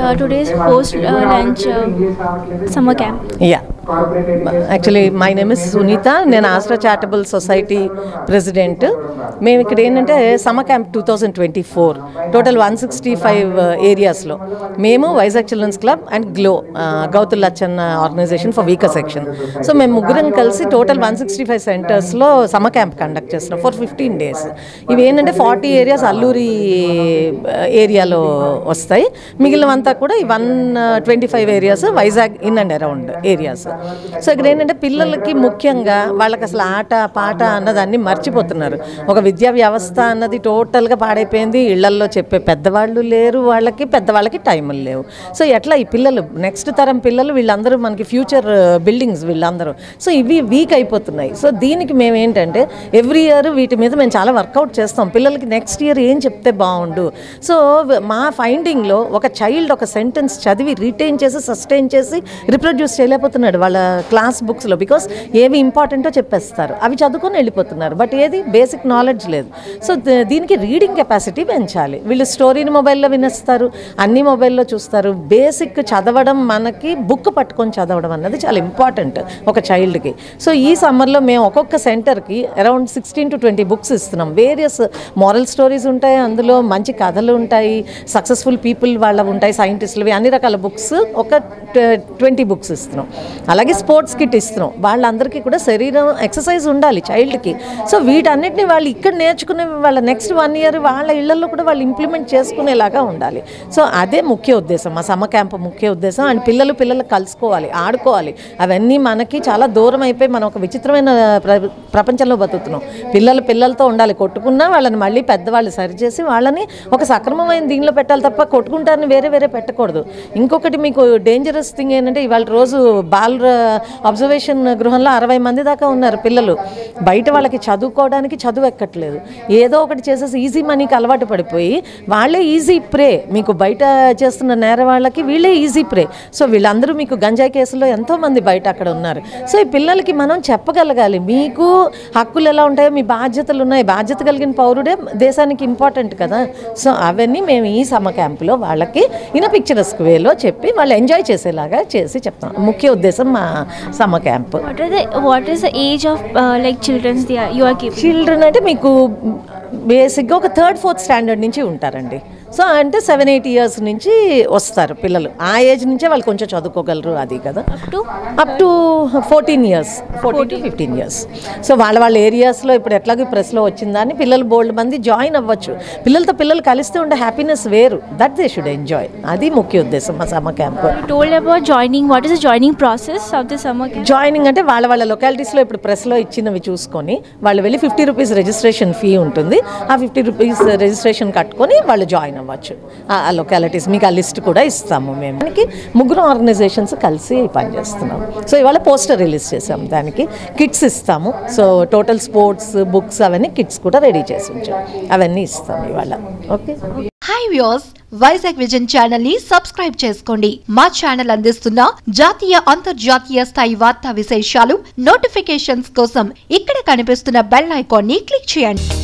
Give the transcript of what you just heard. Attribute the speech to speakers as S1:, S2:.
S1: uh, today's post uh, lunch uh, summer camp?
S2: Yeah actually my name is Sunitha నేను Astra charitable society president మేము ఇక్కడ ఏంటంటే summer camp two thousand twenty four total one sixty five ఏరియాస్లో మేము Vizag children's club and glow Gouthu Latchanna organisation for weaker section so మేము ముగ్గురం కలిసి total one sixty five సెంటర్స్లో సమ్మర్ క్యాంప్ కండక్ట్ చేస్తున్నాం ఫర్ ఫిఫ్టీన్ డేస్ ఇవి ఏంటంటే ఫార్టీ ఏరియాస్ అల్లూరి ఏరియాలో వస్తాయి మిగిలినవంతా కూడా ఈ one twenty five areas Vizag in and around areas so ఇక్కడ ఏంటంటే పిల్లలకి ముఖ్యంగా వాళ్ళకి అసలు ఆట పాట అన్నది అన్ని మర్చిపోతున్నారు ఒక విద్యా వ్యవస్థ అన్నది టోటల్గా పాడైపోయింది ఇళ్లల్లో చెప్పే పెద్దవాళ్ళు లేరు వాళ్ళకి పెద్దవాళ్ళకి టైములు లేవు సో ఎట్లా ఈ పిల్లలు నెక్స్ట్ తరం పిల్లలు వీళ్ళందరూ మనకి ఫ్యూచర్ బిల్డింగ్స్ వీళ్ళందరూ సో ఇవి వీక్ అయిపోతున్నాయి సో దీనికి మేము ఏంటంటే ఎవ్రీ ఇయర్ వీటి మీద మేము చాలా వర్కౌట్ చేస్తాం పిల్లలకి నెక్స్ట్ ఇయర్ ఏం చెప్తే బాగుండు సో మా ఫైండింగ్లో ఒక చైల్డ్ ఒక సెంటెన్స్ చదివి రిటైన్ చేసి సస్టైన్ చేసి రిప్రొడ్యూస్ చేయలేకపోతున్నాడు వాళ్ళ క్లాస్ బుక్స్లో బికాస్ ఏవి ఇంపార్టెంటో చెప్పేస్తారు అవి చదువుకొని వెళ్ళిపోతున్నారు బట్ ఏది బేసిక్ నాలెడ్జ్ లేదు సో ద- దీనికి రీడింగ్ కెపాసిటీ పెంచాలి వీళ్ళు స్టోరీని మొబైల్లో వినేస్తారు అన్ని మొబైల్లో చూస్తారు బేసిక్ చదవడం మనకి బుక్ పట్టుకొని చదవడం అన్నది చాలా ఇంపార్టెంట్ ఒక చైల్డ్కి సో ఈ సమ్మర్లో మేము ఒక్కొక్క సెంటర్కి around sixteen to twenty books ఇస్తున్నాం వేరియస్ మారల్ స్టోరీస్ ఉంటాయి అందులో మంచి కథలు ఉంటాయి సక్సెస్ఫుల్ పీపుల్ వాళ్ళ ఉంటాయి సైంటిస్టులవి అన్ని రకాల బుక్స్ ఒక ట్వంటీ బుక్స్ ఇస్తున్నాం అలాగే స్పోర్ట్స్ కిట్ ఇస్తున్నాం వాళ్ళందరికీ కూడా శరీరం ఎక్సర్సైజ్ ఉండాలి చైల్డ్కి సో వీటన్నిటిని వాళ్ళు ఇక్కడ నేర్చుకునే వాళ్ళ నెక్స్ట్ వన్ ఇయర్ వాళ్ళ ఇళ్లలో కూడా వాళ్ళు ఇంప్లిమెంట్ చేసుకునేలాగా ఉండాలి సో అదే ముఖ్య ఉద్దేశం మా సమ్మర్ క్యాంప్ ముఖ్య ఉద్దేశం అండ్ పిల్లలు పిల్లలు కలుసుకోవాలి ఆడుకోవాలి అవన్నీ మనకి చాలా దూరం అయిపోయి మనం ఒక విచిత్రమైన ప్ర- ప్రపంచంలో బతుకుతున్నాం పిల్లలు పిల్లలతో ఉండాలి కొట్టుకున్నా వాళ్ళని మళ్ళీ పెద్దవాళ్ళు సరిచేసి వాళ్ళని ఒక సక్రమమైన దీనిలో పెట్టాలి తప్ప కొట్టుకుంటారని వేరే వేరే పెట్టకూడదు ఇంకొకటి మీకు డేంజరస్ థింగ్ ఏంటంటే ఇవాళ రోజు బాల్ అబ్జర్వేషన్ గృహంలో అరవై మంది దాకా ఉన్నారు పిల్లలు బయట వాళ్ళకి చదువుకోవడానికి చదువు ఎక్కట్లేదు ఏదో ఒకటి చేసేసి ఈజీ మనీకి అలవాటు పడిపోయి వాళ్ళే ఈజీ ప్రే మీకు బయట చేస్తున్న నేర వాళ్ళకి వీళ్ళే ఈజీ ప్రే సో వీళ్ళందరూ మీకు గంజాయి కేసులో ఎంతోమంది బయట అక్కడ ఉన్నారు సో ఈ పిల్లలకి మనం చెప్పగలగాలి మీకు హక్కులు ఎలా ఉంటాయో మీ బాధ్యతలు ఉన్నాయి బాధ్యత కలిగిన పౌరుడే దేశానికి ఇంపార్టెంట్ కదా సో అవన్నీ మేము ఈ సమ్మ క్యాంపులో వాళ్ళకి ఇన పిక్చరస్క్ వేలో చెప్పి వాళ్ళు ఎంజాయ్ చేసేలాగా చేసి చెప్తాం ముఖ్య ఉద్దేశం మా summer camp
S1: What are the what is the age of uh, like children's they are, you are keeping?
S2: Children అంటే మీకు బేసిక్గా ఒక థర్డ్ ఫోర్త్ స్టాండర్డ్ నుంచి ఉంటారండి సో అంటే సెవెన్ ఎయిట్ ఇయర్స్ నుంచి వస్తారు పిల్లలు ఆ ఏజ్ నుంచే వాళ్ళు కొంచెం చదువుకోగలరు అది కదా
S1: Up to
S2: up to fourteen years fourteen to fifteen years so వాళ్ళ వాళ్ళ ఏరియాస్లో ఇప్పుడు ఎట్లాగో ప్రెస్లో వచ్చిందని పిల్లలు బోల్డ్ మంది జాయిన్ అవ్వచ్చు పిల్లలతో పిల్లలు కలిస్తే ఉండే హ్యాపీనెస్ వేరు దట్ దే షుడ్ ఎంజాయ్ అది ముఖ్య ఉద్దేశం మా summer camp
S1: you told about joining. What is the joining process of the summer camp?
S2: Joining అంటే వాళ్ళ వాళ్ళ లొకాలిటీస్లో ఇప్పుడు ప్రెస్లో ఇచ్చినవి చూసుకొని వాళ్ళు వెళ్ళి ఫిఫ్టీ రూపీస్ రిజిస్ట్రేషన్ ఫీ ఉంటుంది ఆ ఫిఫ్టీ రూపీస్ రిజిస్ట్రేషన్ కట్టుకొని వాళ్ళు జాయిన్ అవ్వచ్చు ఆ లొకాలిటీస్ మీకు ఆ లిస్ట్ కూడా ఇస్తాము మేము దానికి ముగ్గురు ఆర్గనైజేషన్స్ కలిసి పనిచేస్తున్నాం సో ఇవాళ పోస్టర్ రిలీజ్ చేసాం దానికి కిట్స్ ఇస్తాము సో టోటల్ స్పోర్ట్స్ బుక్స్ అవన్నీ కిట్స్ కూడా రెడీ చేసి ఉంచాం అవన్నీ ఇస్తాం ఇవాళ okay
S3: hi views Vizag vision channel ని సబ్స్క్రైబ్ చేసుకోండి మా ఛానల్ అందిస్తున్న జాతీయ అంతర్జాతీయ స్థాయి వార్తా విశేషాలు నోటిఫికేషన్స్ కోసం ఇక్కడ కనిపిస్తున్న బెల్ ఐకాన్ ని క్లిక్ చేయండి